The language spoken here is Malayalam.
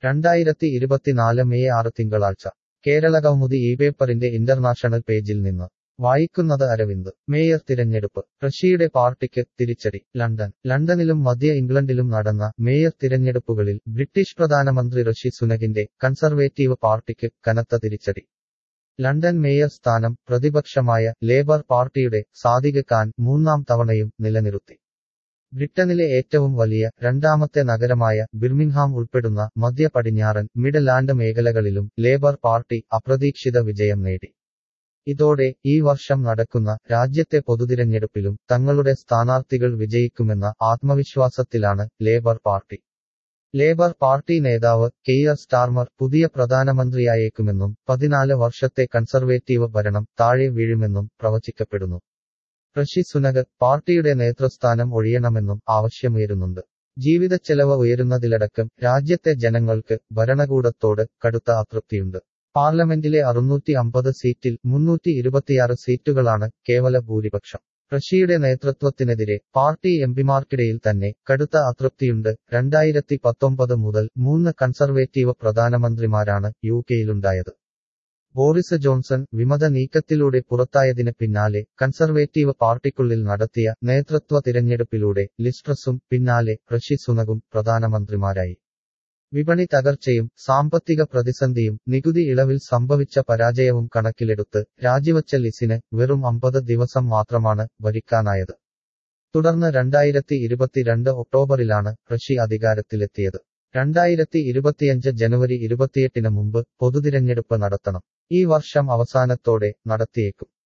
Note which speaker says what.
Speaker 1: രണ്ടായിരത്തി ഇരുപത്തിനാല് മെയ് ആറ് തിങ്കളാഴ്ച കേരള കൗമുദി ഈ പേപ്പറിന്റെ ഇന്റർനാഷണൽ പേജിൽ നിന്ന് വായിക്കുന്നത് അരവിന്ദ് മേയർ തിരഞ്ഞെടുപ്പ് റഷ്യയുടെ പാർട്ടിക്ക് തിരിച്ചടി ലണ്ടൻ ലണ്ടനിലും മധ്യ ഇംഗ്ലണ്ടിലും നടന്ന മേയർ തിരഞ്ഞെടുപ്പുകളിൽ ബ്രിട്ടീഷ് പ്രധാനമന്ത്രി ഋഷി സുനകിന്റെ കൺസർവേറ്റീവ് പാർട്ടിക്ക് കനത്ത തിരിച്ചടി ലണ്ടൻ മേയർ സ്ഥാനം പ്രതിപക്ഷമായ ലേബർ പാർട്ടിയുടെ സാദിഖ് ഖാൻ മൂന്നാം തവണയും നിലനിർത്തി ബ്രിട്ടനിലെ ഏറ്റവും വലിയ രണ്ടാമത്തെ നഗരമായ ബിർമിംഗ്ഹാം ഉൾപ്പെടുന്ന മധ്യ പടിഞ്ഞാറൻ മിഡ്ലാൻഡ് മേഖലകളിലും ലേബർ പാർട്ടി അപ്രതീക്ഷിത വിജയം നേടി ഇതോടെ ഈ വർഷം നടക്കുന്ന രാജ്യത്തെ പൊതുതിരഞ്ഞെടുപ്പിലും തങ്ങളുടെ സ്ഥാനാർത്ഥികൾ വിജയിക്കുമെന്ന ആത്മവിശ്വാസത്തിലാണ് ലേബർ പാർട്ടി ലേബർ പാർട്ടി നേതാവ് കെയ്യർ സ്റ്റാർമർ പുതിയ പ്രധാനമന്ത്രിയായേക്കുമെന്നും പതിനാല് വർഷത്തെ കൺസർവേറ്റീവ് ഭരണം താഴെ വീഴുമെന്നും പ്രവചിക്കപ്പെടുന്നു ഋഷി സുനക് പാർട്ടിയുടെ നേതൃസ്ഥാനം ഒഴിയണമെന്നും ആവശ്യമുയരുന്നുണ്ട് ജീവിതച്ചെലവ് ഉയരുന്നതിലടക്കം രാജ്യത്തെ ജനങ്ങൾക്ക് ഭരണകൂടത്തോട് കടുത്ത അതൃപ്തിയുണ്ട് പാർലമെന്റിലെ അറുന്നൂറ്റി അമ്പത് സീറ്റിൽ മുന്നൂറ്റി ഇരുപത്തിയാറ് സീറ്റുകളാണ് കേവല ഭൂരിപക്ഷം റഷ്യയുടെ നേതൃത്വത്തിനെതിരെ പാർട്ടി എംപിമാർക്കിടയിൽ തന്നെ കടുത്ത അതൃപ്തിയുണ്ട് രണ്ടായിരത്തി പത്തൊമ്പത് മുതൽ മൂന്ന് കൺസർവേറ്റീവ് പ്രധാനമന്ത്രിമാരാണ് യു കെയിലുണ്ടായത് ബോറിസ് ജോൺസൺ വിമത നീക്കത്തിലൂടെ പുറത്തായതിന് പിന്നാലെ കൺസർവേറ്റീവ് പാർട്ടിക്കുള്ളിൽ നടത്തിയ നേതൃത്വ തിരഞ്ഞെടുപ്പിലൂടെ ലിസ്ട്രസും പിന്നാലെ ഋഷി സുനകും പ്രധാനമന്ത്രിമാരായി വിപണി തകർച്ചയും സാമ്പത്തിക പ്രതിസന്ധിയും നികുതി ഇളവിൽ സംഭവിച്ച പരാജയവും കണക്കിലെടുത്ത് രാജിവച്ച ലിസിന് വെറും അമ്പത് ദിവസം മാത്രമാണ് ഭരിക്കാനായത് തുടർന്ന് രണ്ടായിരത്തി ഇരുപത്തിരണ്ട് ഒക്ടോബറിലാണ് ഋഷി അധികാരത്തിലെത്തിയത് രണ്ടായിരത്തി ഇരുപത്തിയഞ്ച് ജനുവരി ഇരുപത്തിയെട്ടിന് മുമ്പ് പൊതുതിരഞ്ഞെടുപ്പ് നടത്തണം ഈ വർഷം അവസാനത്തോടെ നടത്തിയേക്കും